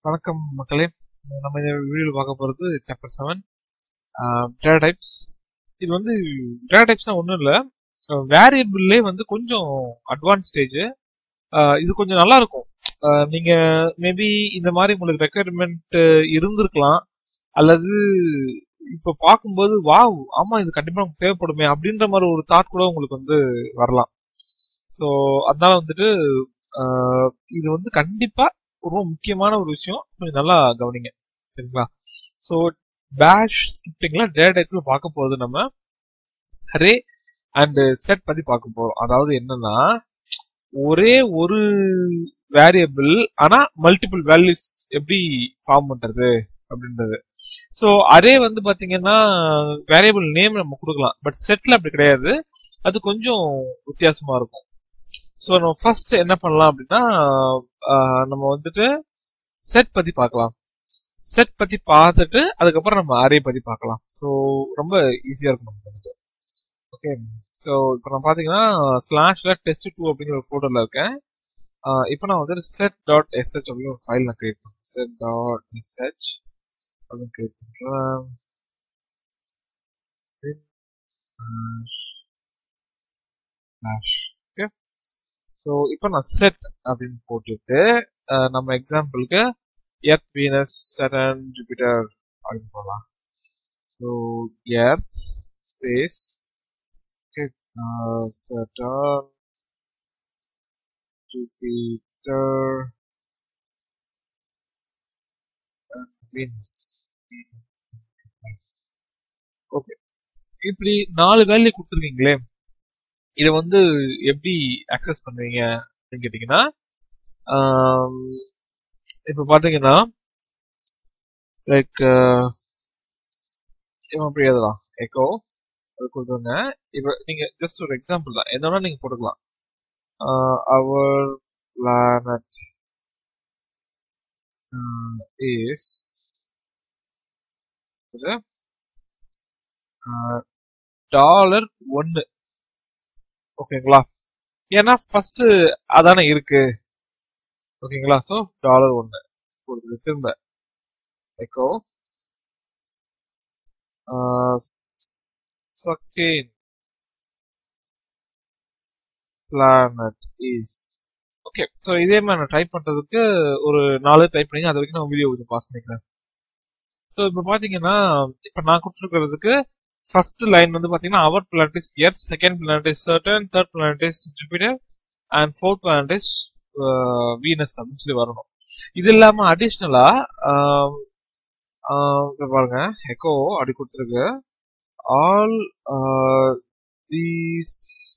வணக்கம் மக்களே நம்ம இந்த வீடியோவில் பார்க்க போகிறது சாப்டர் செவன் டேட்டா டைப்ஸ் இது வந்து டேட்டா டைப்ஸ்னா ஒன்றும் இல்லை வேரியபிள்லே வந்து கொஞ்சம் அட்வான்ஸ் ஸ்டேஜ் இது கொஞ்சம் நல்லா இருக்கும் அஹ் நீங்க மேபி இந்த மாதிரி உங்களுக்கு ரெக்குயர்மெண்ட் இருந்திருக்கலாம் அல்லது இப்போ பார்க்கும்போது வாவ் ஆமா இது கண்டிப்பா நமக்கு தேவைப்படுமே அப்படின்ற மாதிரி ஒரு தாட் கூட உங்களுக்கு வந்து வரலாம் ஸோ அதனால வந்துட்டு அஹ் இது வந்து கண்டிப்பா ரொம்ப முக்கியமான ஒரு விஷயம் கொஞ்சம் நல்லா கவனிங்க சரிங்களா ஸோ பேஷ் ஸ்கிரிப்டிங்ல டேட்டா டைப்ஸ்ல பார்க்க போறது நம்ம அரே அண்ட் செட் பத்தி பார்க்க போறோம் அதாவது என்னன்னா ஒரே ஒரு வேரியபிள் ஆனா மல்டிபிள் வேல்யூஸ் எப்படி ஃபார்ம் பண்றது அப்படின்றது ஸோ அரே வந்து பாத்தீங்கன்னா வேரியபிள் நேம் நம்ம கொடுக்கலாம் பட் செட்ல அப்படி கிடையாது அது கொஞ்சம் வித்தியாசமா இருக்கும் ஸோ நம்ம ஃபர்ஸ்ட் என்ன பண்ணலாம் அப்படின்னா ஆஹ் நம்ம வந்துட்டு செட் பத்தி பார்க்கலாம் செட் பத்தி பார்த்துட்டு அதுக்கப்புறம் நம்ம அரே பத்தி பார்க்கலாம் ஸோ ரொம்ப ஈஸியா இருக்கும் நமக்கு வந்துட்டு ஓகே ஸோ இப்போ நான் பார்த்தீங்கன்னா ஸ்லாஷ்ல டெஸ்ட் டூ அப்படிங்கிற ஒரு ஃபோட்டோல இருக்கேன் இப்போ நான் வந்துட்டு செட் டாட் எஸ்ஹெச் அப்படின்னு ஒரு ஃபைல் நான் கிரியேட் பண்ணுறேன் செட் டாட் எஸ்ஹெச் அப்படின்னு கிரியேட் பண்ணுறேன் ஓகே ஸோ இப்போ நான் செட் அப்படின்னு போட்டுட்டு அஹ், நம்ம எக்ஸாம்பிளுக்கு எர்த் வீனஸ் சடன் ஜூபிட்டர் அப்படின்னு போடலாம் so earth space okay Saturn Jupiter Venus okay இப்படி நாலு வேல்யூ கொடுத்துருக்கீங்களே இதை வந்து எப்படி அக்சஸ் பண்ணுவீங்க அப்படின்னு கேட்டிங்கன்னா ஆம், இப்போ பார்த்தீங்கன்னா லைக் இவன் அப்படி எழுதலாம் எக்கோ அது கொடுத்தோங்க இப்போ நீங்க ஜஸ்ட் ஒரு எக்ஸாம்பிள் தான் என்ன வேணா நீங்க போட்டுக்கலாம் அவர் பிளானட் இஸ் டாலர் ஒன்னு ஓகேங்களா ஏன்னா ஃபர்ஸ்ட் அதானே இருக்கு ஓகேங்களா ஸோ டாலர் ஒன்னு கொடுக்குது திரும்ப echo second planet is okay so இதே மாதிரி நான் டைப் பண்றதுக்கு ஒரு நாலு டைப் பண்ணி அது வரைக்கும் நான் வீடியோ கொஞ்சம் பாஸ் பண்ணிக்கிறேன் ஸோ இப்போ பார்த்தீங்கன்னா இப்போ நான் கொடுத்துருக்கிறதுக்கு ஃபர்ஸ்ட் லைன் வந்து பாத்தீங்கன்னா our planet is earth second planet is Saturn third planet is Jupiter and fourth planet is Venus அப்படின்னு சொல்லி வரணும் இது இல்லாம அடிஷ்னலா பாருங்க எக்கோ அப்படி கொடுத்துருக்கு ஆல் தீஸ்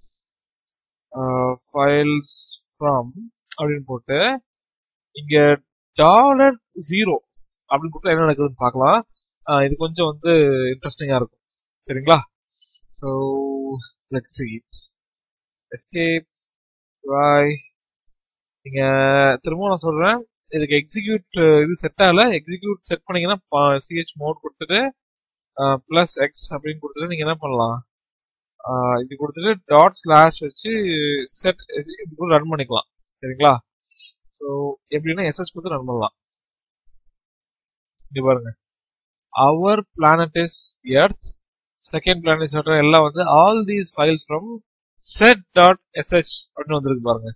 ஃபைல்ஸ் ஃப்ரம் அப்படின்னு போட்டு இங்க டாலர் ஜீரோ அப்படின்னு கொடுத்தா என்ன நடக்குதுன்னு பார்க்கலாம் ஆஹ் இது கொஞ்சம் வந்து இன்ட்ரெஸ்டிங்கா இருக்கும் சரிங்களா so let see it escape try நீங்க திரும்ப நான் சொல்றேன் இதுக்கு எக்ஸிக்யூட் இது செட் ஆகல எக்ஸிக்யூட் செட் பண்ணீங்கன்னா சிஹெச் மோட் கொடுத்துட்டு பிளஸ் எக்ஸ் அப்படின்னு கொடுத்துட்டு நீங்க என்ன பண்ணலாம் ஆஹ் இது கொடுத்துட்டு டாட் ஸ்லாஷ் வச்சு செட் இப்படி ரன் பண்ணிக்கலாம் சரிங்களா ஸோ எப்படின்னா எஸ்எஸ் கொடுத்து ரன் பண்ணலாம் இங்க பாருங்க our planet is earth second planet சொல்ற எல்லாம் வந்து all these files from set dot SH அப்படின்னு வந்திருக்கு பாருங்க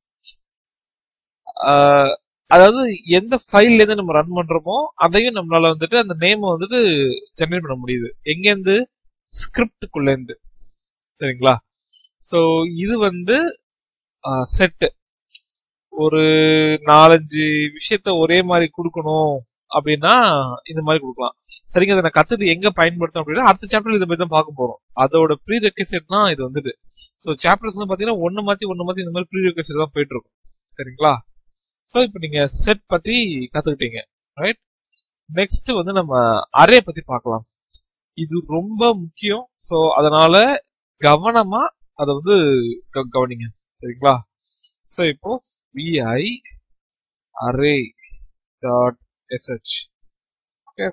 ஆஹ் அதாவது எந்த ஃபைல்ல இருந்து நம்ம ரன் பண்றோமோ அதையும் நம்மளால வந்துட்டு அந்த நேம் வந்துட்டு ஜெனரேட் பண்ண முடியுது எங்கேருந்து ஸ்கிரிப்டுக்குள்ள இருந்து சரிங்களா ஸோ இது வந்து செட்டு ஒரு நாலஞ்சு விஷயத்த ஒரே மாதிரி கொடுக்கணும் அப்படின்னா இந்த மாதிரி கொடுக்கலாம் சரிங்க அதை நான் கத்துட்டு எங்க பயன்படுத்தும் அப்படின்னா அடுத்த சாப்டர்ல இதை பத்தி தான் பார்க்க போறோம் அதோட ப்ரீ ரெக்வசிட் தான் இது வந்துட்டு ஸோ சாப்டர்ஸ் வந்து பாத்தீங்கன்னா ஒன்னு மாத்தி ஒன்னு மாத்தி இந்த மாதிரி ப்ரீ ரெக்வசிட் தான் போயிட்டு இருக்கும் சரிங்களா ஸோ இப்போ நீங்க செட் பத்தி கத்துக்கிட்டீங்க ரைட் நெக்ஸ்ட் வந்து நம்ம அரே பத்தி பார்க்கலாம் இது ரொம்ப முக்கியம் ஸோ அதனால கவனமா அதை வந்து க- கவனிங்க சரிங்களா ஸோ இப்போ VI array dot sh okay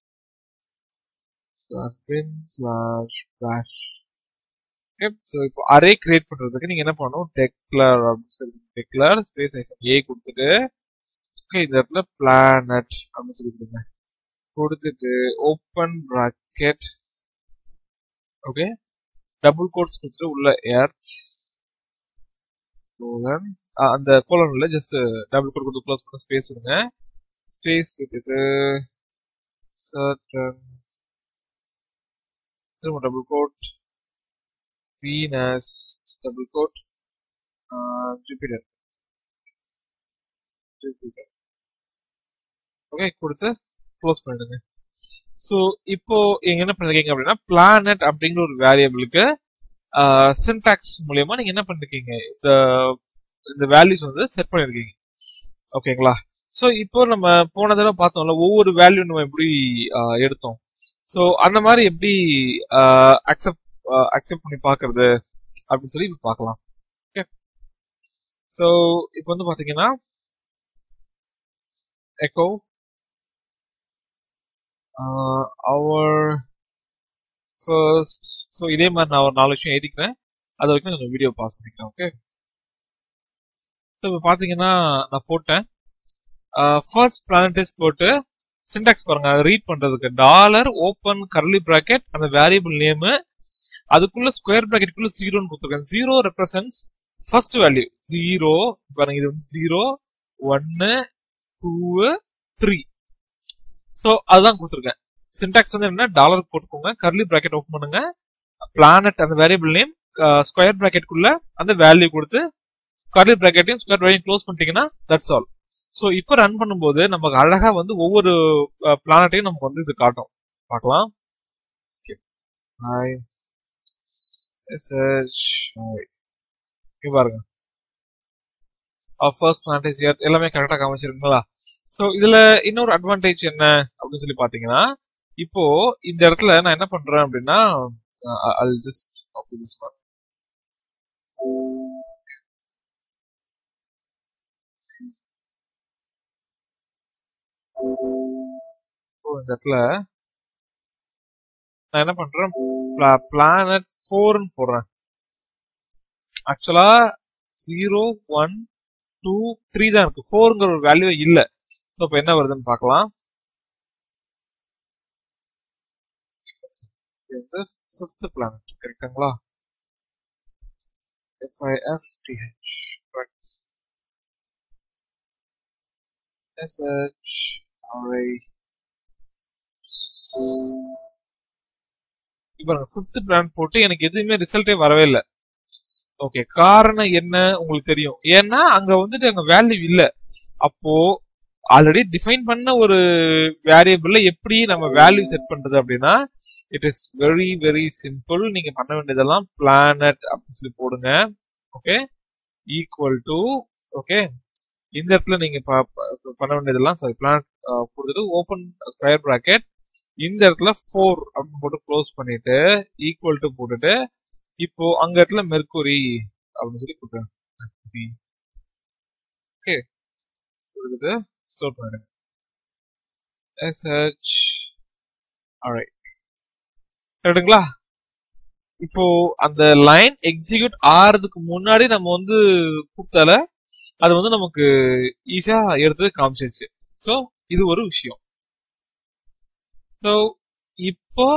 slash bin slash bash okay so இப்போ அரே கிரியேட் பண்றதுக்கு நீங்க என்ன பண்ணணும் டெக்லர் அப்படின்னு சொல்லி டெக்லர் ஸ்பேஸ் ஏ கொடுத்துட்டு ஓகே இந்த இடத்துல பிளானட் அப்படின்னு சொல்லி கொடுங்க கொடுத்துட்டு open bracket okay double quotes கொடுத்துட்டு உள்ள எர்த் கோலன் அந்த கோலன் இல்ல ஜஸ்ட் டபுள் கோட் கொடுத்து க்ளோஸ் பண்ண ஸ்பேஸ் விடுங்க ஸ்பேஸ் விட்டுட்டு சர்டன் திரும்ப double quote Venus double quote Jupiter Jupiter okay கொடுத்து க்ளோஸ் பண்ணிடுங்க ஸோ இப்போ நீங்க என்ன பண்ணிருக்கீங்க அப்படின்னா பிளானட் அப்படிங்கிற ஒரு வேரியபிளுக்கு சின்டாக்ஸ் மூலியமா நீங்க என்ன பண்ணிருக்கீங்க இந்த இந்த வேல்யூஸ் வந்து செட் பண்ணிருக்கீங்க ஓகேங்களா ஸோ இப்போ நம்ம போன தடவை பார்த்தோம்ல ஒவ்வொரு வேல்யூ நம்ம எப்படி ஆஹ், எடுத்தோம் ஸோ அந்த மாதிரி எப்படி அக்செப்ட் அக்செப்ட் பண்ணி பார்க்கிறது அப்படின்னு சொல்லி இப்போ பார்க்கலாம் ஓகே ஸோ இப்போ வந்து பாத்தீங்கன்னா எக்கோ அவர் ஃபர்ஸ்ட் ஸோ இதே மாதிரி நான் ஒரு நாலு விஷயம் எழுதிக்கிறேன் அது வரைக்கும் நான் வீடியோ பாஸ் பண்ணிக்கிறேன் ஓகே ஸோ இப்போ பார்த்தீங்கன்னா நான் போட்டேன் ஃபர்ஸ்ட் பிளானடைஸ் போட்டு சின்டாக்ஸ் பாருங்க ரீட் பண்றதுக்கு டாலர் ஓப்பன் கர்லி பிராக்கெட் அந்த வேரியபிள் நேமு அதுக்குள்ள ஸ்கொயர் பிராக்கெட்டுக்குள்ள ஜீரோன்னு கொடுத்துருக்கேன் zero represents first value zero பாருங்க இது வந்து ஜீரோ ஒன்னு டூ த்ரீ ஸோ அதுதான் கொடுத்துருக்கேன் சின்டாக்ஸ் வந்து என்ன டாலர் போட்டுக்கோங்க கர்லி பிராக்கெட் ஓப்பன் பண்ணுங்க பிளானட் அந்த வேரியபிள் நேம் ஸ்கொயர் பிராக்கெட்டுக்குள்ள அந்த வேல்யூ கொடுத்து கர்லி பிராக்கெட்டையும் ஸ்கொயர் பிராக்கெட் க்ளோஸ் பண்ணிட்டீங்கன்னா தட்ஸ் ஆல் ஸோ இப்போ ரன் பண்ணும்போது நமக்கு அழகா வந்து ஒவ்வொரு பிளானட்டையும் நமக்கு வந்து இது காட்டும் பார்க்கலாம் skip hi sh இங்க பாருங்க ஃபர்ஸ்ட் பிளானட் இஸ் எர்த் எல்லாமே கரெக்டா காமிச்சிருக்குங்களா ஸோ இதுல இன்னொரு அட்வான்டேஜ் என்ன அப்படின்னு சொல்லி பாத்தீங்கன்னா இப்போ இந்த இடத்துல நான் என்ன பண்றேன் அப்படின்னா I'll just copy this one இந்த இடத்துல நான் என்ன பண்றேன் பிளானட் ஃபோர்னு போடுறேன் ஆக்சுவலா ஜீரோ ஒன் டூ த்ரீ தான் இருக்கு ஃபோருங்கிற ஒரு வேல்யூ இல்ல ஸோ இப்போ என்ன வருதுன்னு பார்க்கலாம் ஃபிஃப்த் பிளானட் கரெக்டுங்களா எஃப்ஐஎஃப்டிஹெச் கரெக்ட் எஸ்ஹெச் ஆர்ஐ இப்போ ஃபிஃப்த் பிளான் போட்டு எனக்கு எதுவுமே ரிசல்ட்டே வரவே இல்லை ஓகே காரணம் என்ன உங்களுக்கு தெரியும் ஏன்னா அங்க வந்துட்டு அங்க வேல்யூ இல்ல அப்போ ஆல்ரெடி டிஃபைன் பண்ண ஒரு வேரியபிள்ல எப்படி நம்ம வேல்யூ செட் பண்றது அப்படின்னா it is very very simple நீங்க பண்ண வேண்டியதெல்லாம் பிளானட் அப்படின்னு சொல்லி போடுங்க ஓகே ஈக்குவல் டு ஓகே இந்த இடத்துல நீங்க ப- ப- பண்ண வேண்டியதெல்லாம் சாரி பிளானட் கொடுத்துட்டு ஓப்பன் ஸ்கொயர் பிராக்கெட் இந்த இடத்துல ஃபோர் அப்படின்னு போட்டு க்ளோஸ் பண்ணிட்டு ஈக்குவல் டு போட்டுட்டு இப்போ அங்க இடத்துல மெர்க்குரி அப்படின்னு சொல்லி கொடுக்குறேன் ஓகே கொடுத்துட்டு ஸ்டோர் பண்ணிடுங்க எஸ்ஹெச் alright கரெக்டுங்களா இப்போ அந்த லைன் எக்ஸிக்யூட் ஆறதுக்கு முன்னாடி நம்ம வந்து கொடுத்தால அது வந்து நமக்கு ஈஸியா எடுத்து காமிச்சிருச்சு ஸோ இது ஒரு விஷயம் ஸோ இப்போ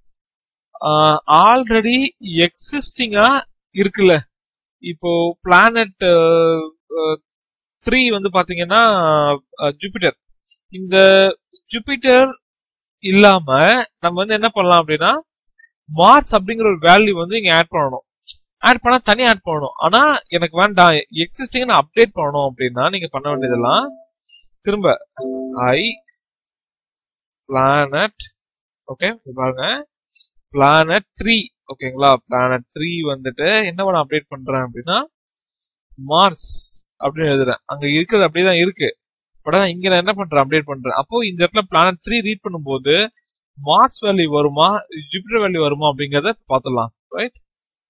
ஆல்ரெடி எக்ஸிஸ்டிங்கா இருக்குல்ல இப்போ பிளானட் த்ரீ வந்து பாத்தீங்கன்னா ஜூபிட்டர் இந்த ஜூபிட்டர் இல்லாம நம்ம வந்து என்ன பண்ணலாம் அப்படின்னா மார்ஸ் அப்படிங்கிற ஒரு வேல்யூ வந்து இங்க ஆட் பண்ணணும் ஆட் பண்ணா தனியா ஆட் பண்ணணும் ஆனா எனக்கு வேண்டாம் எக்ஸிஸ்டிங் நான் அப்டேட் பண்ணணும் அப்படின்னா நீங்க பண்ண வேண்டியதெல்லாம் திரும்ப ஐ பிளானட் ஓகே பாருங்க பிளானட் த்ரீ ஓகேங்களா பிளானட் த்ரீ வந்துட்டு என்ன நான் அப்டேட் பண்றேன் அப்படின்னா மார்ஸ் அப்படின்னு எழுதுறேன் அங்க இருக்கிறது அப்படியே தான் இருக்கு பட் ஆனா இங்க நான் என்ன பண்றேன் அப்டேட் பண்றேன் அப்போ இந்த இடத்துல பிளானட் த்ரீ ரீட் பண்ணும்போது மார்ஸ் வேல்யூ வருமா ஜூபிட்டர் வேல்யூ வருமா அப்படிங்கறத பார்த்துடலாம் ரைட்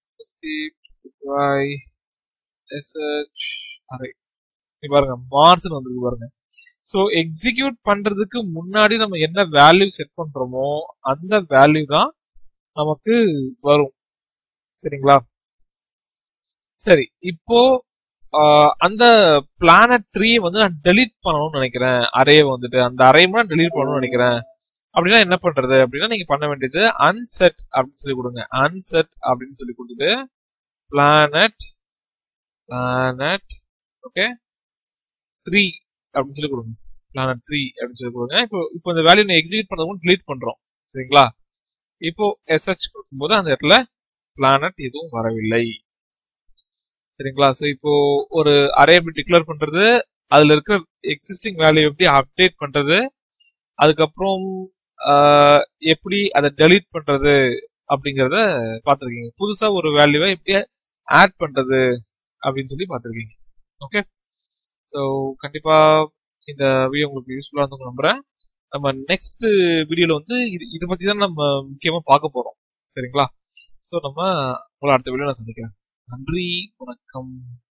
பாருங்க மார்ஸ்னு வந்துருக்கு பாருங்க ஸோ எக்ஸிக்யூட் பண்றதுக்கு முன்னாடி நம்ம என்ன வேல்யூ செட் பண்றோமோ அந்த வேல்யூ தான் நமக்கு வரும் சரிங்களா சரி இப்போ அந்த பிளானட் த்ரீ வந்து நான் டெலீட் பண்ணணும்னு நினைக்கிறேன் அரே வந்துட்டு அந்த அரே நான் டெலீட் பண்ணணும்னு நினைக்கிறேன் அப்படின்னா என்ன பண்றது அப்படின்னா நீங்க பண்ண வேண்டியது அன்செட் அப்படின்னு சொல்லி கொடுங்க அன்செட் அப்படின்னு சொல்லி கொடுத்துட்டு பிளானட் பிளானட் ஓகே த்ரீ அப்படின்னு சொல்லி கொடுங்க பிளானட் த்ரீ அப்படின்னு சொல்லி கொடுங்க இப்போ இப்போ இந்த வேல்யூ நான் எக்ஸிக்யூட் பண்ணதும் டிலீட் பண்றோம் சரிங்களா இப்போ எஸ்ஹெச் கொடுக்கும்போது அந்த இடத்துல பிளானட் எதுவும் வரவில்லை சரிங்களா ஸோ இப்போ ஒரு அரே எப்படி டிக்ளேர் பண்றது அதுல இருக்கிற எக்ஸிஸ்டிங் வேல்யூ எப்படி அப்டேட் பண்றது அதுக்கப்புறம் எப்படி அதை டெலீட் பண்றது அப்படிங்கறத பார்த்துருக்கீங்க புதுசா ஒரு வேல்யூவை எப்படி ஆட் பண்றது அப்படின்னு சொல்லி பார்த்துருக்கீங்க ஓகே ஸோ கண்டிப்பா இந்த வீடியோ உங்களுக்கு யூஸ்ஃபுல்லா இருந்து நம்புறேன் நம்ம நெக்ஸ்ட் வீடியோல வந்து இது இதை பத்தி தான் நம்ம முக்கியமா பார்க்க போறோம் சரிங்களா ஸோ நம்ம உங்களை அடுத்த வீடியோ நான் சந்திக்கிறேன் நன்றி வணக்கம்